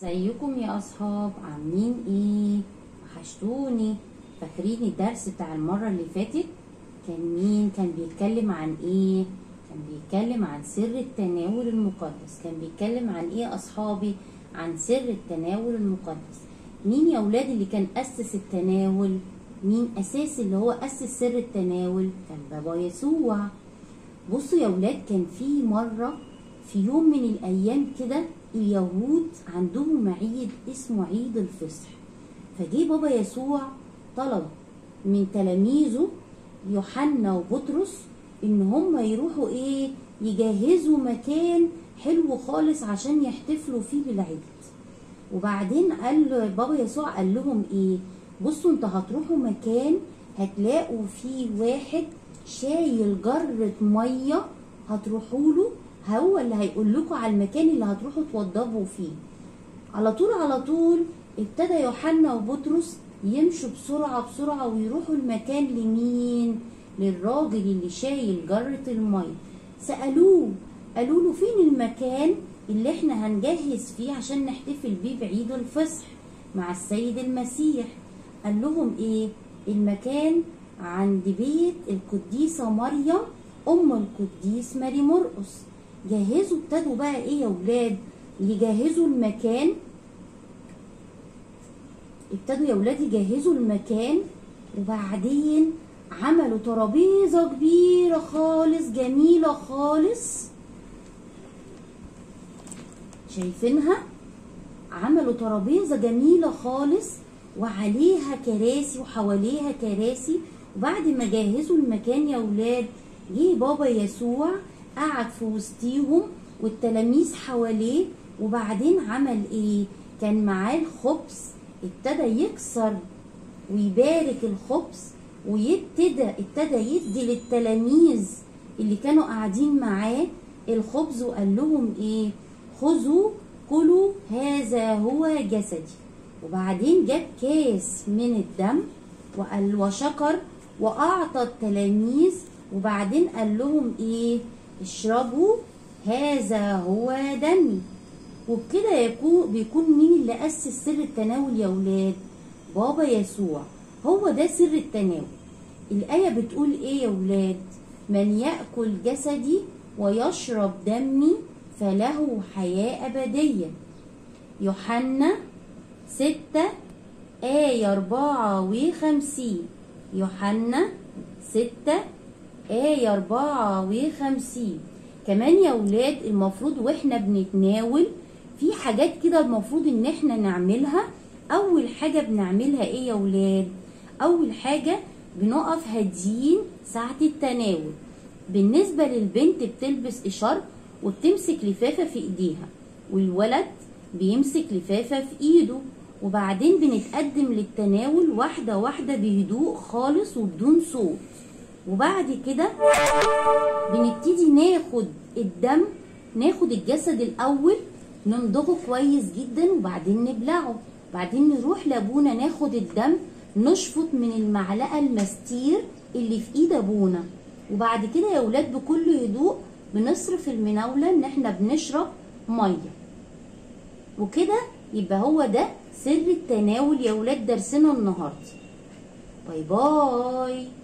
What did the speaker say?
ازيكم يا اصحاب عاملين ايه وحشتوني فاكرين الدرس بتاع المره اللي فاتت كان مين كان بيتكلم عن ايه كان بيتكلم عن سر التناول المقدس كان بيتكلم عن ايه يا اصحابي عن سر التناول المقدس مين يا ولاد اللي كان اسس التناول مين اساس اللي هو اسس سر التناول كان بابا يسوع بصوا يا ولاد كان في مرة في يوم من الأيام كده اليهود عندهم عيد اسمه عيد الفصح فجه بابا يسوع طلب من تلاميذه يوحنا وبطرس ان هم يروحوا ايه يجهزوا مكان حلو خالص عشان يحتفلوا فيه بالعيد وبعدين قال بابا يسوع قال لهم ايه بصوا انتوا هتروحوا مكان هتلاقوا فيه واحد شايل جرة مية هتروحوا له هو اللي هيقول لكم على المكان اللي هتروحوا توضبوا فيه على طول على طول ابتدى يوحنا وبطرس يمشوا بسرعة بسرعة ويروحوا المكان لمين للراجل اللي شايل جرة المية سألوه قالوا له فين المكان اللي احنا هنجهز فيه عشان نحتفل بيه بعيد الفصح مع السيد المسيح قال لهم ايه المكان عند بيت القديسة مريم أم القديس ماري مرقس جهزوا ابتدوا بقى ايه يا ولاد يجهزوا المكان ابتدوا يا ولاد يجهزوا المكان وبعدين عملوا ترابيزة كبيرة خالص جميلة خالص شايفينها عملوا ترابيزة جميلة خالص وعليها كراسي وحواليها كراسي وبعد ما جهزوا المكان يا ولاد جه بابا يسوع قعد في وسطيهم والتلاميذ حواليه وبعدين عمل ايه كان معاه الخبز ابتدى يكسر ويبارك الخبز ويبتدى ابتدى يدي للتلاميذ اللي كانوا قاعدين معاه الخبز وقال لهم ايه خذوا كلوا هذا هو جسدي وبعدين جاب كاس من الدم وقال وشكر واعطى التلاميذ وبعدين قال لهم ايه اشربوا هذا هو دمي وبكده يكون بيكون مين اللي اسس سر التناول يا ولاد بابا يسوع هو ده سر التناول الايه بتقول ايه يا ولاد من ياكل جسدي ويشرب دمي فله حياه ابديه يوحنا ستة آية أربعة وخمسين يوحنا ستة آية أربعة وخمسين كمان يا ولاد المفروض واحنا بنتناول في حاجات كده المفروض ان احنا نعملها اول حاجة بنعملها ايه يا ولاد اول حاجة بنقف هاديين ساعة التناول بالنسبة للبنت بتلبس اشارب وبتمسك لفافة في ايديها والولد بيمسك لفافة في ايده وبعدين بنتقدم للتناول واحدة واحدة بهدوء خالص وبدون صوت وبعد كده بنبتدي ناخد الدم ناخد الجسد الأول نمضغه كويس جدا وبعدين نبلعه بعدين نروح لأبونا ناخد الدم نشفط من المعلقة المستير اللي في ايد أبونا وبعد كده يا ولاد بكل هدوء بنصرف المناولة ان احنا بنشرب مية وكده يبقى هو ده سر التناول يا ولاد درسنا النهارده باي باي